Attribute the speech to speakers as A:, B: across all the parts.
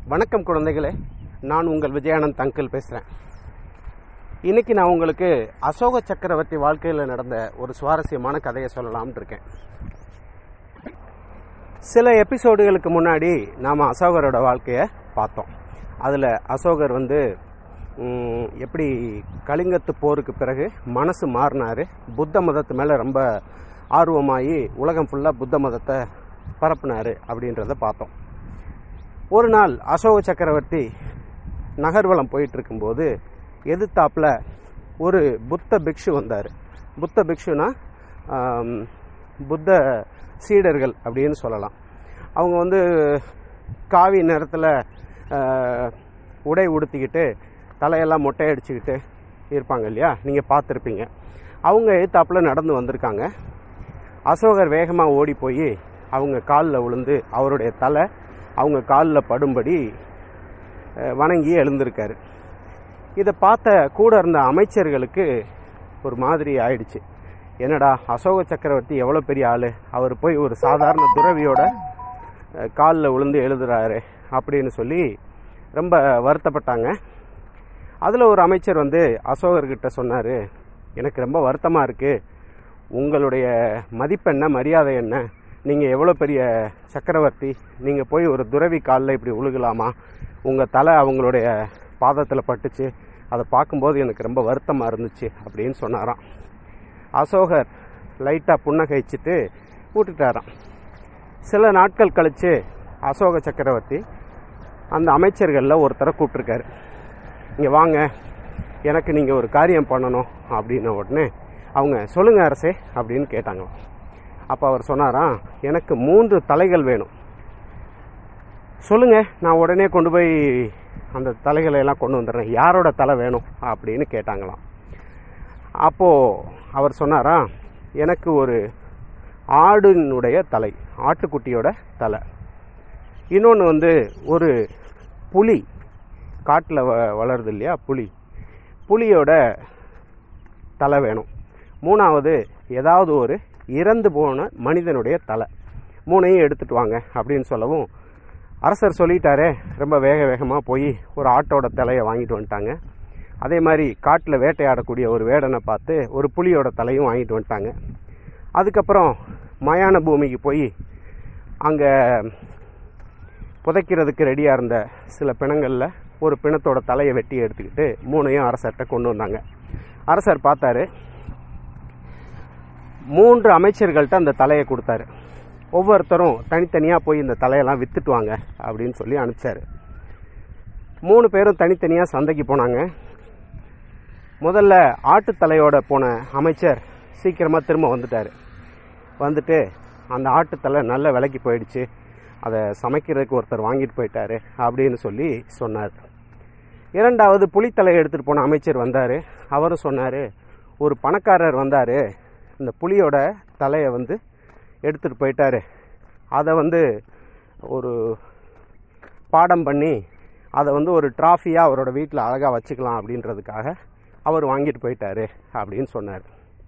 A: வணக்கம் குழந்தைகளே நான் உங்கள் விஜயானந்த் அங்கிள் பேசுகிறேன் இன்னைக்கு நான் உங்களுக்கு அசோக சக்கரவர்த்தி வாழ்க்கையில் நடந்த ஒரு சுவாரஸ்யமான கதையை சொல்லலாம்னு இருக்கேன் சில எபிசோடுகளுக்கு முன்னாடி நாம் அசோகரோட வாழ்க்கையை பார்த்தோம் அதில் அசோகர் வந்து ம், எப்படி கலிங்கத்து போருக்கு பிறகு மனசு மாறினார் புத்த மதத்து மேலே ரொம்ப ஆர்வமாகி உலகம் ஃபுல்லாக புத்த மதத்தை பரப்புனார் அப்படின்றத பார்த்தோம் ஒரு நாள் அசோக சக்கரவர்த்தி நகர்வலம் போயிட்டு இருக்கும்போது எதிர்த்தாப்புல ஒரு புத்த பிக்ஷு வந்தார் புத்த பிக்ஷுனா ஆம், புத்த சீடர்கள் அப்படின்னு சொல்லலாம் அவங்க வந்து காவி நிறத்தில் உடை உடுத்திக்கிட்டு தலையெல்லாம் மொட்டை அடிச்சுக்கிட்டு இருப்பாங்க இல்லையா நீங்கள் பார்த்துருப்பீங்க அவங்க எதிர்த்தாப்புல நடந்து வந்திருக்காங்க அசோகர் வேகமாக ஓடி போய் அவங்க காலில் விழுந்து அவருடைய தலை அவங்க காலில் படும்படி அஹ், வணங்கி எழுந்திருக்காரு இதை பார்த்த கூட இருந்த அமைச்சர்களுக்கு ஒரு மாதிரி ஆயிடுச்சு என்னடா அசோக சக்கரவர்த்தி எவ்வளோ பெரிய ஆள் அவர் போய் ஒரு சாதாரண துறவியோட காலில் விழுந்து எழுதுறாரு அப்படின்னு சொல்லி ரொம்ப வருத்தப்பட்டாங்க அதில் ஒரு அமைச்சர் வந்து அசோகர்கிட்ட சொன்னார் எனக்கு ரொம்ப வருத்தமாக இருக்குது உங்களுடைய மதிப்பென்ன மரியாதை என்ன நீங்கள் எவ்வளோ பெரிய சக்கரவர்த்தி நீங்கள் போய் ஒரு துறவி காலில் இப்படி உழுகலாமா உங்கள் தலை அவங்களுடைய பாதத்தில் பட்டுச்சு அதை பார்க்கும்போது எனக்கு ரொம்ப வருத்தமாக இருந்துச்சு அப்படின்னு சொன்னாராம் அசோகர் லைட்டாக புன்னகைச்சிட்டு விட்டுட்டாராம் சில நாட்கள் கழித்து அசோக சக்கரவர்த்தி அந்த அமைச்சர்களில் ஒருத்தரை கூப்பிட்ருக்காரு இங்கே வாங்க எனக்கு நீங்கள் ஒரு காரியம் பண்ணணும் அப்படின்ன உடனே அவங்க சொல்லுங்க அரசே அப்படின்னு கேட்டாங்க அப்போ அவர் சொன்னாராம் எனக்கு மூன்று தலைகள் வேணும் சொல்லுங்க நான் உடனே கொண்டு போய் அந்த தலைகளை எல்லாம் கொண்டு வந்துடுறேன் யாரோட தலை வேணும் அப்படின்னு கேட்டாங்களாம் அப்போ அவர் சொன்னாராம் எனக்கு ஒரு ஆடினுடைய தலை ஆட்டுக்குட்டியோட தலை இன்னொன்று வந்து ஒரு புலி காட்டில் வ வளருது இல்லையா புலி புலியோட தலை வேணும் மூணாவது ஏதாவது ஒரு இறந்து போன மனிதனுடைய தலை மூணையும் எடுத்துட்டு வாங்க அப்படின்னு சொல்லவும் அரசர் சொல்லிட்டாரே ரொம்ப வேக வேகமாக போய் ஒரு ஆட்டோட தலையை வாங்கிட்டு வந்துட்டாங்க அதே மாதிரி காட்டில் வேட்டையாடக்கூடிய ஒரு வேடனை பார்த்து ஒரு புலியோட தலையும் வாங்கிட்டு வந்துட்டாங்க அதுக்கப்புறம் மயான பூமிக்கு போய் அங்கே புதைக்கிறதுக்கு ரெடியாக இருந்த சில பிணங்களில் ஒரு பிணத்தோட தலையை வெட்டி எடுத்துக்கிட்டு மூணையும் அரசர்கிட்ட கொண்டு வந்தாங்க அரசர் பார்த்தாரு மூன்று அமைச்சர்கள்ட்ட அந்த தலையை கொடுத்தாரு ஒவ்வொருத்தரும் தனித்தனியாக போய் இந்த தலையெல்லாம் வித்துட்டு வாங்க அப்படின்னு சொல்லி அனுப்பிச்சாரு மூணு பேரும் தனித்தனியாக சந்தைக்கு போனாங்க முதல்ல ஆட்டுத்தலையோட போன அமைச்சர் சீக்கிரமாக திரும்ப வந்துட்டார் வந்துட்டு அந்த ஆட்டுத்தலை நல்ல விலைக்கு போயிடுச்சு அதை சமைக்கிறதுக்கு ஒருத்தர் வாங்கிட்டு போயிட்டாரு அப்படின்னு சொல்லி சொன்னார் இரண்டாவது புலித்தலையை எடுத்துகிட்டு போன அமைச்சர் வந்தார் அவரும் சொன்னார் ஒரு பணக்காரர் வந்தார் இந்த புலியோட தலையை வந்து எடுத்துகிட்டு போயிட்டாரு அதை வந்து ஒரு பாடம் பண்ணி அதை வந்து ஒரு ட்ராஃபியாக அவரோட வீட்டில் அழகாக வச்சுக்கலாம் அப்படின்றதுக்காக அவர் வாங்கிட்டு போயிட்டாரு அப்படின்னு சொன்னார்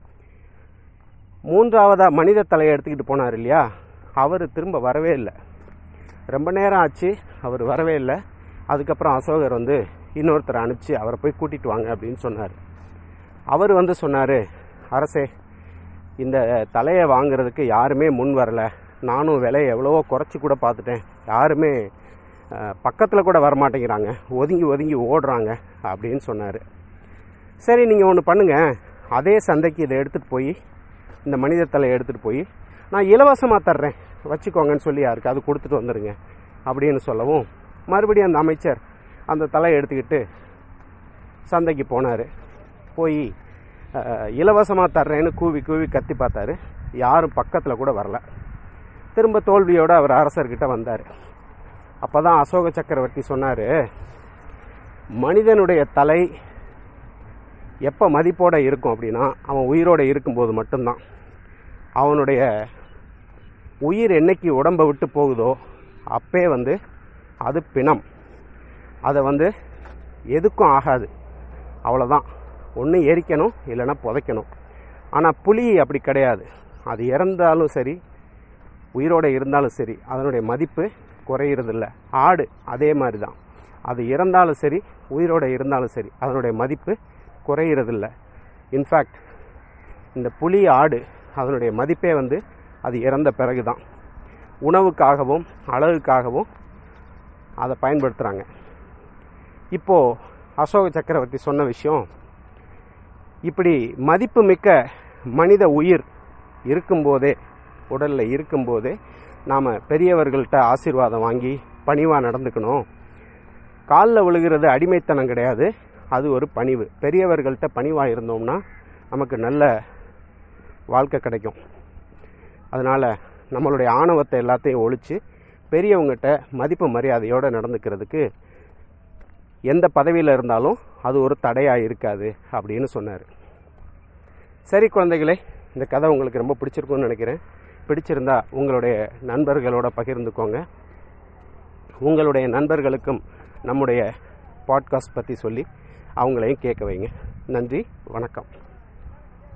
A: மூன்றாவதாக மனித தலையை எடுத்துக்கிட்டு போனார் இல்லையா அவர் திரும்ப வரவே இல்லை ரொம்ப நேரம் ஆச்சு அவர் வரவே இல்லை அதுக்கப்புறம் அசோகர் வந்து இன்னொருத்தரை அனுப்பிச்சு அவரை போய் கூட்டிட்டு வாங்க அப்படின்னு சொன்னார் அவர் வந்து சொன்னார் அரசே இந்த தலையை வாங்குறதுக்கு யாருமே முன் வரல நானும் விலையை எவ்வளவோ குறைச்சி கூட பார்த்துட்டேன் யாருமே பக்கத்தில் கூட வரமாட்டேங்கிறாங்க ஒதுங்கி ஒதுங்கி ஓடுறாங்க அப்படின்னு சொன்னார் சரி நீங்கள் ஒன்று பண்ணுங்கள் அதே சந்தைக்கு இதை எடுத்துகிட்டு போய் இந்த மனித தலையை எடுத்துகிட்டு போய் நான் இலவசமாக தர்றேன் வச்சுக்கோங்கன்னு சொல்லி யாருக்கு அது கொடுத்துட்டு வந்துடுங்க அப்படின்னு சொல்லவும் மறுபடியும் அந்த அமைச்சர் அந்த தலையை எடுத்துக்கிட்டு சந்தைக்கு போனார் போய் இலவசமாக தர்றேன்னு கூவி கூவி கத்தி பார்த்தாரு யாரும் பக்கத்தில் கூட வரல திரும்ப தோல்வியோடு அவர் அரசர்கிட்ட வந்தார் அப்போ தான் அசோக சக்கரவர்த்தி சொன்னார் மனிதனுடைய தலை எப்போ மதிப்போடு இருக்கும் அப்படின்னா அவன் உயிரோடு இருக்கும்போது மட்டும்தான் அவனுடைய உயிர் என்னைக்கு உடம்பை விட்டு போகுதோ அப்பே வந்து அது பிணம் அதை வந்து எதுக்கும் ஆகாது அவ்வளோதான் ஒன்று எரிக்கணும் இல்லைன்னா புதைக்கணும் ஆனால் புலி அப்படி கிடையாது அது இறந்தாலும் சரி உயிரோடு இருந்தாலும் சரி அதனுடைய மதிப்பு குறையிறதில்ல ஆடு அதே மாதிரி தான் அது இறந்தாலும் சரி உயிரோடு இருந்தாலும் சரி அதனுடைய மதிப்பு குறையிறதில்ல இன்ஃபேக்ட் இந்த புலி ஆடு அதனுடைய மதிப்பே வந்து அது இறந்த பிறகு தான் உணவுக்காகவும் அழகுக்காகவும் அதை பயன்படுத்துகிறாங்க இப்போது அசோக சக்கரவர்த்தி சொன்ன விஷயம் இப்படி மதிப்பு மிக்க மனித உயிர் இருக்கும்போதே உடலில் இருக்கும்போதே நாம் பெரியவர்கள்ட்ட ஆசீர்வாதம் வாங்கி பணிவாக நடந்துக்கணும் காலில் விழுகிறது அடிமைத்தனம் கிடையாது அது ஒரு பணிவு பெரியவர்கள்ட்ட பணிவாக இருந்தோம்னா நமக்கு நல்ல வாழ்க்கை கிடைக்கும் அதனால் நம்மளுடைய ஆணவத்தை எல்லாத்தையும் ஒழித்து பெரியவங்ககிட்ட மதிப்பு மரியாதையோடு நடந்துக்கிறதுக்கு எந்த பதவியில் இருந்தாலும் அது ஒரு தடையாக இருக்காது அப்படின்னு சொன்னார் சரி குழந்தைகளே இந்த கதை உங்களுக்கு ரொம்ப பிடிச்சிருக்கும்னு நினைக்கிறேன் பிடிச்சிருந்தா உங்களுடைய நண்பர்களோட பகிர்ந்துக்கோங்க உங்களுடைய நண்பர்களுக்கும் நம்முடைய பாட்காஸ்ட் பற்றி சொல்லி அவங்களையும் கேட்க வைங்க நன்றி வணக்கம்